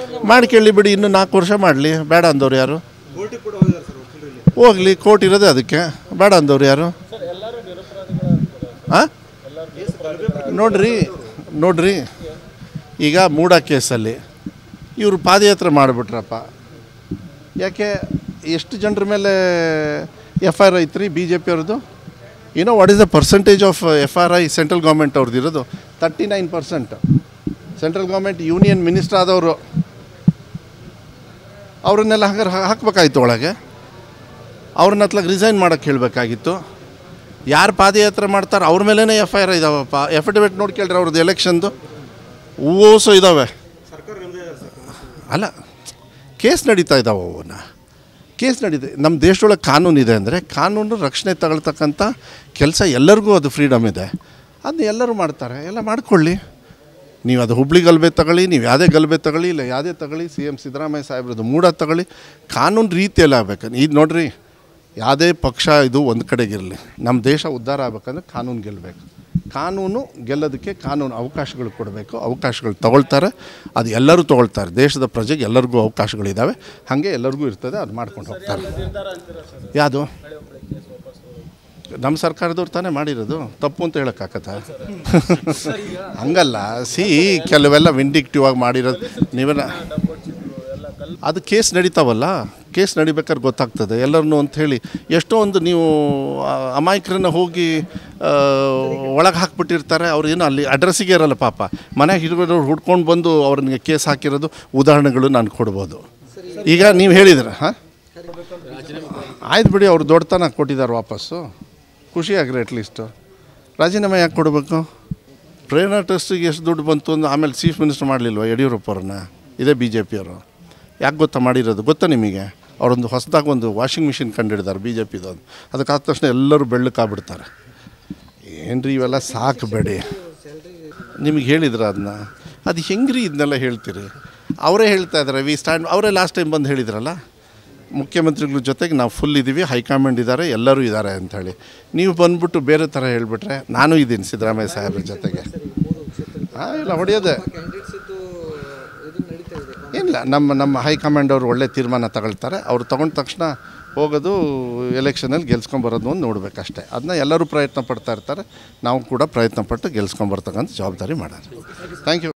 ಮಾಡ್ಕೊಳ್ಳಿ ಬಿಡಿ ಇನ್ನೂ ನಾಲ್ಕು ವರ್ಷ ಮಾಡಲಿ ಬೇಡ ಅಂದವ್ರು ಯಾರು ಹೋಗ್ಲಿ ಕೋರ್ಟ್ ಇರೋದೇ ಅದಕ್ಕೆ ಬೇಡ ಅಂದವ್ರು ಯಾರು ಹಾಂ ನೋಡ್ರಿ ನೋಡ್ರಿ ಈಗ ಮೂಡ ಕೇಸಲ್ಲಿ ಇವರು ಪಾದಯಾತ್ರೆ ಮಾಡಿಬಿಟ್ರಪ್ಪ ಯಾಕೆ ಎಷ್ಟು ಜನರ ಮೇಲೆ ಎಫ್ ಐ ಆರ್ ಐತ್ರಿ ಬಿ ಜೆ ಪಿ ಅವ್ರದ್ದು ಏನೋ what is the percentage of F R I central government ಅವ್ರದ್ದು ಇರೋದು thirty nine percent central government union minister ಆದವರು ಅವ್ರನ್ನೆಲ್ಲ ಹಂಗಾರೆ ಹಾಕ್ಬೇಕಾಯ್ತು ಒಳಗೆ ಅವ್ರನ್ನ ಹತ್ಲಾಗ ರಿಸೈನ್ ಮಾಡೋಕ್ಕೆ ಹೇಳಬೇಕಾಗಿತ್ತು ಯಾರು ಪಾದಯಾತ್ರೆ ಮಾಡ್ತಾರೆ ಅವ್ರ ಮೇಲೇ ಎಫ್ ಐ ಆರ್ ಇದಾವಪ್ಪ ಎಫಿಡವಿಟ್ ನೋಡಿ ಕೇಳ್ರಿ ಅವ್ರದ್ದು ಎಲೆಕ್ಷನ್ದು ಓಸು ಇದ್ದಾವೆ ಅಲ್ಲ ಕೇಸ್ ನಡೀತಾ ಇದ್ದಾವೆ ಅವನ್ನ ಕೇಸ್ ನಡೀತಾ ನಮ್ಮ ದೇಶದೊಳಗೆ ಕಾನೂನು ಇದೆ ಅಂದರೆ ಕಾನೂನು ರಕ್ಷಣೆ ತಗೊಳ್ತಕ್ಕಂಥ ಕೆಲಸ ಎಲ್ಲರಿಗೂ ಅದು ಫ್ರೀಡಮ್ ಇದೆ ಅದನ್ನ ಎಲ್ಲರೂ ಮಾಡ್ತಾರೆ ಎಲ್ಲ ಮಾಡ್ಕೊಳ್ಳಿ ನೀವು ಅದು ಹುಬ್ಳಿ ಗಲಭೆ ತಗೊಳ್ಳಿ ನೀವು ಯಾವುದೇ ಗಲಭೆ ತಗೊಳ್ಳಿ ಇಲ್ಲ ಯಾವುದೇ ತಗೊಳ್ಳಿ ಸಿ ಎಮ್ ಸಿದ್ದರಾಮಯ್ಯ ಸಾಹೇಬ್ರದ್ದು ಮೂಡ ತಗೊಳ್ಳಿ ಕಾನೂನು ರೀತಿಯಲ್ಲಿ ಆಗ್ಬೇಕು ಈಗ ನೋಡ್ರಿ ಯಾವುದೇ ಪಕ್ಷ ಇದು ಒಂದು ಕಡೆಗಿರಲಿ ನಮ್ಮ ದೇಶ ಉದ್ಧಾರ ಆಗ್ಬೇಕಂದ್ರೆ ಕಾನೂನು ಗೆಲ್ಲಬೇಕು ಕಾನೂನು ಗೆಲ್ಲೋದಕ್ಕೆ ಕಾನೂನು ಅವಕಾಶಗಳು ಕೊಡಬೇಕು ಅವಕಾಶಗಳು ತಗೊಳ್ತಾರೆ ಅದು ಎಲ್ಲರೂ ತಗೊಳ್ತಾರೆ ದೇಶದ ಪ್ರಜೆಗೆ ಎಲ್ಲರಿಗೂ ಅವಕಾಶಗಳಿದ್ದಾವೆ ಹಾಗೆ ಎಲ್ಲರಿಗೂ ಇರ್ತದೆ ಅದು ಮಾಡ್ಕೊಂಡು ಹೋಗ್ತಾರೆ ಯಾವುದು ನಮ್ಮ ಸರ್ಕಾರದವ್ರು ತಾನೇ ಮಾಡಿರೋದು ತಪ್ಪು ಅಂತ ಹೇಳೋಕ್ಕಾಗತ್ತಾ ಹಂಗಲ್ಲ ಸಿ ಕೆಲವೆಲ್ಲ ವಿಂಡಿಕ್ಟಿವ್ ಆಗಿ ಮಾಡಿರೋದು ನೀವೆಲ್ಲ ಅದು ಕೇಸ್ ನಡೀತಾವಲ್ಲ ಕೇಸ್ ನಡಿಬೇಕಾದ್ರೆ ಗೊತ್ತಾಗ್ತದೆ ಎಲ್ಲರನ್ನೂ ಅಂಥೇಳಿ ಎಷ್ಟೋ ಒಂದು ನೀವು ಆ, ಅಮಾಯಕರನ್ನ ಹೋಗಿ ಒಳಗೆ ಹಾಕ್ಬಿಟ್ಟಿರ್ತಾರೆ ಅವ್ರು ಏನು ಅಲ್ಲಿ ಅಡ್ರೆಸ್ಸಿಗೆ ಇರಲ್ಲ ಪಾಪ ಮನೆಗೆ ಹಿಡ್ಕೊಂಡು ಹುಡ್ಕೊಂಡು ಬಂದು ಅವ್ರನ್ನ ಕೇಸ್ ಹಾಕಿರೋದು ಉದಾಹರಣೆಗಳು ನಾನು ಕೊಡ್ಬೋದು ಈಗ ನೀವು ಹೇಳಿದ್ರೆ ಹಾಂ ಆಯ್ತು ಬಿಡಿ ಅವ್ರು ದೊಡ್ಡತನ ಕೊಟ್ಟಿದ್ದಾರೆ ವಾಪಸ್ಸು ಖುಷಿಯಾಗ್ರಿ ಅಟ್ಲೀಸ್ಟು ರಾಜೀನಾಮೆ ಯಾಕೆ ಕೊಡಬೇಕು ಪ್ರೇರಣಾ ಟ್ರಸ್ಟಿಗೆ ಎಷ್ಟು ದುಡ್ಡು ಬಂತು ಅಂದ್ರೆ ಆಮೇಲೆ ಚೀಫ್ ಮಿನಿಸ್ಟರ್ ಮಾಡಲಿಲ್ವ ಯಡಿಯೂರಪ್ಪ ಅವ್ರನ್ನ ಇದೇ ಬಿ ಜೆ ಪಿಯವರು ಯಾಕೆ ಗೊತ್ತಾ ಮಾಡಿರೋದು ಗೊತ್ತಾ ನಿಮಗೆ ಅವರೊಂದು ಹೊಸದಾಗಿ ಒಂದು ವಾಷಿಂಗ್ ಮಿಷಿನ್ ಕಂಡಿಡ್ತಾರೆ ಬಿ ಜೆ ಪಿದು ಅದಕ್ಕಾದ ತಕ್ಷಣ ಎಲ್ಲರೂ ಬೆಳ್ಳಕ್ಕಾಗ್ಬಿಡ್ತಾರೆ ಏನ್ರಿ ಇವೆಲ್ಲ ಸಾಕು ಬೇಡಿ ನಿಮಗೆ ಹೇಳಿದ್ರ ಅದನ್ನ ಅದು ಹೆಂಗ್ರಿ ಇದನ್ನೆಲ್ಲ ಹೇಳ್ತೀರಿ ಅವರೇ ಹೇಳ್ತಾ ಇದ್ದಾರೆ ವಿ ಸ್ಟ್ಯಾಂಡ್ ಅವರೇ ಲಾಸ್ಟ್ ಟೈಮ್ ಬಂದು ಹೇಳಿದ್ರಲ್ಲ ಮುಖ್ಯಮಂತ್ರಿಗಳ ಜೊತೆಗೆ ನಾವು ಫುಲ್ ಇದ್ದೀವಿ ಹೈಕಮಾಂಡ್ ಇದ್ದಾರೆ ಎಲ್ಲರೂ ಇದ್ದಾರೆ ಅಂಥೇಳಿ ನೀವು ಬಂದ್ಬಿಟ್ಟು ಬೇರೆ ಥರ ಹೇಳಿಬಿಟ್ರೆ ನಾನು ಇದ್ದೀನಿ ಸಿದ್ದರಾಮಯ್ಯ ಸಾಹೇಬ್ರ ಜೊತೆಗೆ ಹಾಂ ಇಲ್ಲ ಹೊಡೆಯೋದೆ ಇಲ್ಲ ನಮ್ಮ ನಮ್ಮ ಹೈಕಮಾಂಡ್ ಅವರು ಒಳ್ಳೆ ತೀರ್ಮಾನ ತಗೊಳ್ತಾರೆ ಅವ್ರು ತಗೊಂಡ ತಕ್ಷಣ ಹೋಗೋದು ಎಲೆಕ್ಷನಲ್ಲಿ ಗೆಲ್ಸ್ಕೊಂಬರೋದು ಒಂದು ನೋಡಬೇಕಷ್ಟೇ ಅದನ್ನ ಎಲ್ಲರೂ ಪ್ರಯತ್ನ ಪಡ್ತಾ ಇರ್ತಾರೆ ನಾವು ಕೂಡ ಪ್ರಯತ್ನ ಪಟ್ಟು ಗೆಲ್ಸ್ಕೊಂಬರ್ತಕ್ಕಂಥ ಜವಾಬ್ದಾರಿ ಮಾಡೋಣ ಥ್ಯಾಂಕ್ ಯು